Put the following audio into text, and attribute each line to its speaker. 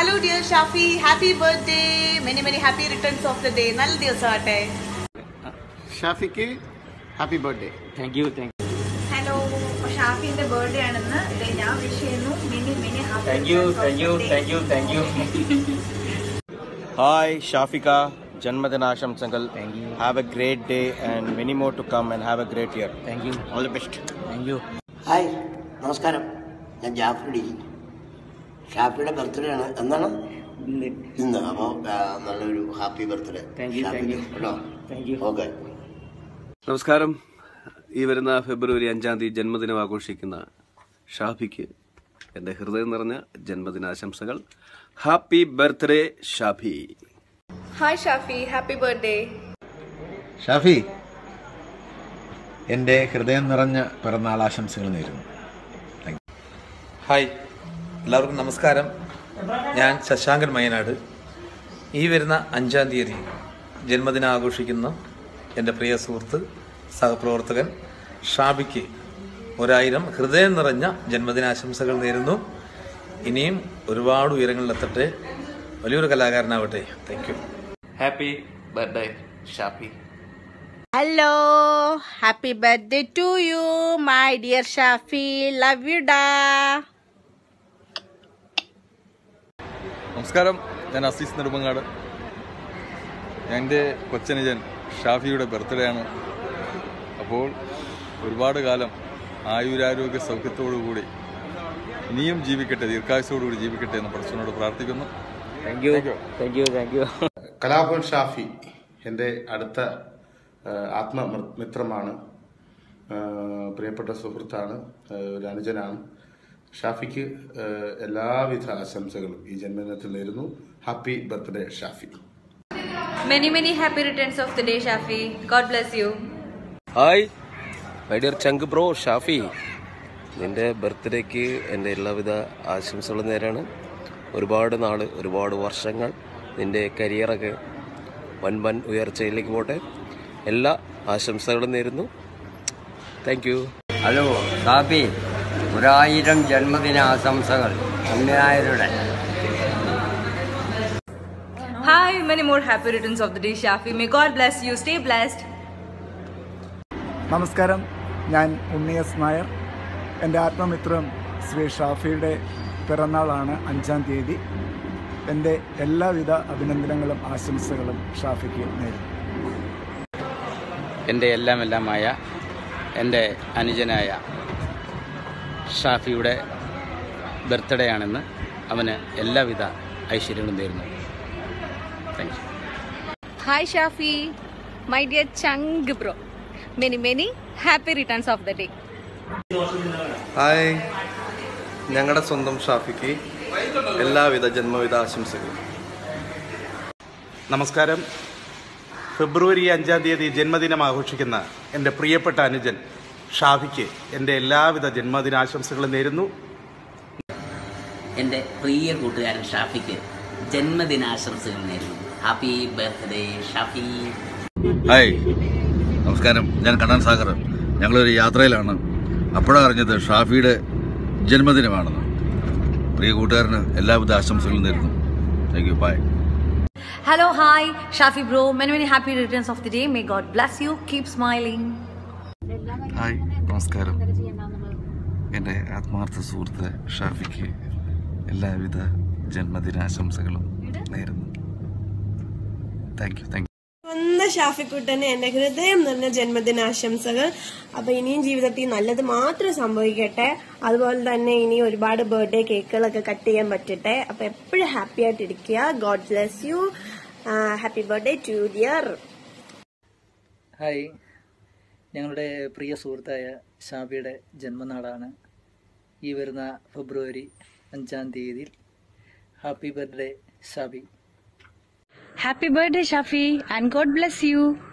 Speaker 1: Hello dear Shafi happy birthday many many happy returns of the day നല്ല ദിവസമാട്ടെ
Speaker 2: ഷാഫിക്ക് happy birthday
Speaker 3: thank you thank
Speaker 4: hello ഷാഫിന്റെ birthday ആണെന്ന് ദേ ഞാൻ വിഷ് ചെയ്യുന്നു many many happy
Speaker 3: thank you thank you thank you thank you
Speaker 5: hi ഷാഫിക ജന്മദിനാശംസകൾ have a great day and many more to come and have a great year
Speaker 3: thank you
Speaker 5: all the best
Speaker 3: thank you
Speaker 6: hi നമസ്കാരം ഞാൻ ജാഫ്രി ഷാഫിയുടെ birthday ആണ് എന്നാണ് ഇന്ന് അപ്പോൾ നല്ലൊരു happy birthday
Speaker 3: Thank you, thank you.
Speaker 6: കേട്ടോ
Speaker 3: താങ്ക് യു
Speaker 6: ഓക്കെ
Speaker 7: നമസ്കാരം ഈ വരുന്ന ഫെബ്രുവരി അഞ്ചാം തീയതി ജന്മദിനം ആഘോഷിക്കുന്ന ഷാഫിക്ക് എൻ്റെ ഹൃദയം നിറഞ്ഞ ജന്മദിനാശംസകൾ happy birthday Shafi
Speaker 1: hi Shafi happy birthday
Speaker 8: Shafi എൻ്റെ ഹൃദയം നിറഞ്ഞ പിറന്നാൾ ആശംസകൾ നേരുന്നു
Speaker 9: ഹായ് എല്ലാവർക്കും നമസ്കാരം ഞാൻ ശശാങ്കൻ മയനാട് ഈ വരുന്ന അഞ്ചാം തീയതി ജന്മദിനം ആഘോഷിക്കുന്ന എൻ്റെ പ്രിയ സുഹൃത്ത് സഹപ്രവർത്തകൻ ഷാബിക്ക് ഒരായിരം ഹൃദയം നിറഞ്ഞ ജന്മദിനാശംസകൾ നേരുന്നു ഇനിയും ഒരുപാട് ഉയരങ്ങളിലെത്തട്ടെ വലിയൊരു കലാകാരനാവട്ടെ thank you
Speaker 3: happy birthday Shafi
Speaker 1: hello happy birthday to you my dear Shafi love you ഡാ
Speaker 10: നമസ്കാരം ഞാൻ അസീസ് നെടുമങ്ങാട് എൻ്റെ കൊച്ചനുജൻ ഷാഫിയുടെ ബർത്ത്ഡേ ആണ് അപ്പോൾ ഒരുപാട് കാലം ആയുരാരോഗ്യ സൗഖ്യത്തോടു കൂടി ഇനിയും ജീവിക്കട്ടെ ദീർഘായുസോടുകൂടി ജീവിക്കട്ടെ എന്ന് പടച്ചവനോട് പ്രാർത്ഥിക്കുന്നു
Speaker 3: thank you thank you thank you
Speaker 2: Kalabhavan Shafi എൻ്റെ അടുത്ത ആ, ആത്മമിത്രമാണ് ആ, പ്രിയപ്പെട്ട സുഹൃത്താണ് ആ, ഒരു അനുജനാണ് ഷാഫിക്ക് ആ, എല്ലാവിധ ആശംസകളും ഈ ജന്മദിനത്തിൽ നേരുന്നു happy birthday Shafi
Speaker 4: many many happy returns of the day Shafi God bless you
Speaker 7: hi my dear ചങ്ക് ബ്രോ ഷാഫി നിന്റെ ബർത്ത്ഡേക്ക് എൻ്റെ എല്ലാവിധ ആശംസകളും നേരാണ് ഒരുപാട് നാൾ ഒരുപാട് വർഷങ്ങൾ നിന്റെ കരിയറൊക്കെ വൻ വൻ ഉയർച്ചയിലേക്ക് പോട്ടെ എല്ലാ ആശംസകളും നേരുന്നു താങ്ക് യു
Speaker 3: ഹലോ ഷാഫി ഒരായിരം ജന്മദിന ആശംസകൾ അമ്മയായരുടെ
Speaker 4: hi many more happy returns of the day Shafi may God bless you stay blessed
Speaker 11: നമസ്കാരം ഞാൻ ഉണ്ണിയസ് നായർ എൻ്റെ ആത്മമിത്രം ശ്രീ ഷാഫിയുടെ പിറന്നാളാണ് അഞ്ചാം തീയതി എൻ്റെ എല്ലാവിധ അഭിനന്ദനങ്ങളും ആശംസകളും ഷാഫിക്ക് നേരുന്നു
Speaker 5: എൻ്റെ എല്ലാം എല്ലാമായ എൻ്റെ അനുജനായ ഷാഫിയുടെ ബർത്ത്ഡേ ആണെന്ന് അവന് എല്ലാവിധ ഐശ്വര്യങ്ങളും നേരുന്നു thank you
Speaker 1: hi Shafi my dear ചങ്ക് bro many many happy returns of the day
Speaker 7: hi ഞങ്ങളുടെ സ്വന്തം ഷാഫിക്ക് എല്ലാവിധ ജന്മവിധ ആശംസകളും
Speaker 12: നമസ്കാരം ഫെബ്രുവരി അഞ്ചാം തീയതി ജന്മദിനം ആഘോഷിക്കുന്ന എൻ്റെ പ്രിയപ്പെട്ട അനുജൻ ഷാഫിക്ക് എൻ്റെ എല്ലാവിധ ജന്മദിനാശംസകളും നേരുന്നു
Speaker 13: എൻ്റെ പ്രിയ കൂട്ടുകാരൻ ഷാഫിക്ക് ജന്മദിനാശംസകൾ നേരുന്നു ഹാപ്പി ബർത്ത്ഡേ ഷാഫി
Speaker 14: ഹായ് നമസ്കാരം ഞാൻ കണ്ണൻ സാഗർ ഞങ്ങളൊരു യാത്രയിലാണ് അപ്പോഴാണ് അറിഞ്ഞത് ഷാഫിയുടെ ജന്മദിനമാണെന്ന് പ്രിയ കൂട്ടുകാരന് എല്ലാവിധ ആശംസകളും നേരുന്നു thank you bye
Speaker 4: hello hi Shafi bro many many happy returns of the day may God bless you keep smiling
Speaker 15: hi നമസ്കാരം എൻ്റെ ആത്മാർത്ഥ സുഹൃത്ത് ഷാഫിക്ക് എല്ലാവിധ ജന്മദിനാശംസകളും നേരുന്നു താങ്ക് യു താങ്ക്
Speaker 16: സ്വന്തം ഷാഫിക്കുട്ടന് എന്റെ ഹൃദയം നിറഞ്ഞ ജന്മദിനാശംസകൾ അപ്പൊ ഇനിയും ജീവിതത്തിൽ നല്ലത് മാത്രം സംഭവിക്കട്ടെ അതുപോലെ തന്നെ ഇനി ഒരുപാട് ബർത്ത്ഡേ കേക്കുകളൊക്കെ കട്ട് ചെയ്യാൻ പറ്റട്ടെ അപ്പൊ എപ്പോഴും ഹാപ്പി ആയിട്ടിരിക്കുക God bless you happy birthday to dear
Speaker 17: hi ഞങ്ങളുടെ പ്രിയ സുഹൃത്തായ ഷാബിയുടെ ജന്മനാളാണ് ഈ വരുന്ന ഫെബ്രുവരി അഞ്ചാം തീയതി happy birthday Shabi
Speaker 1: happy birthday Shafi and God bless U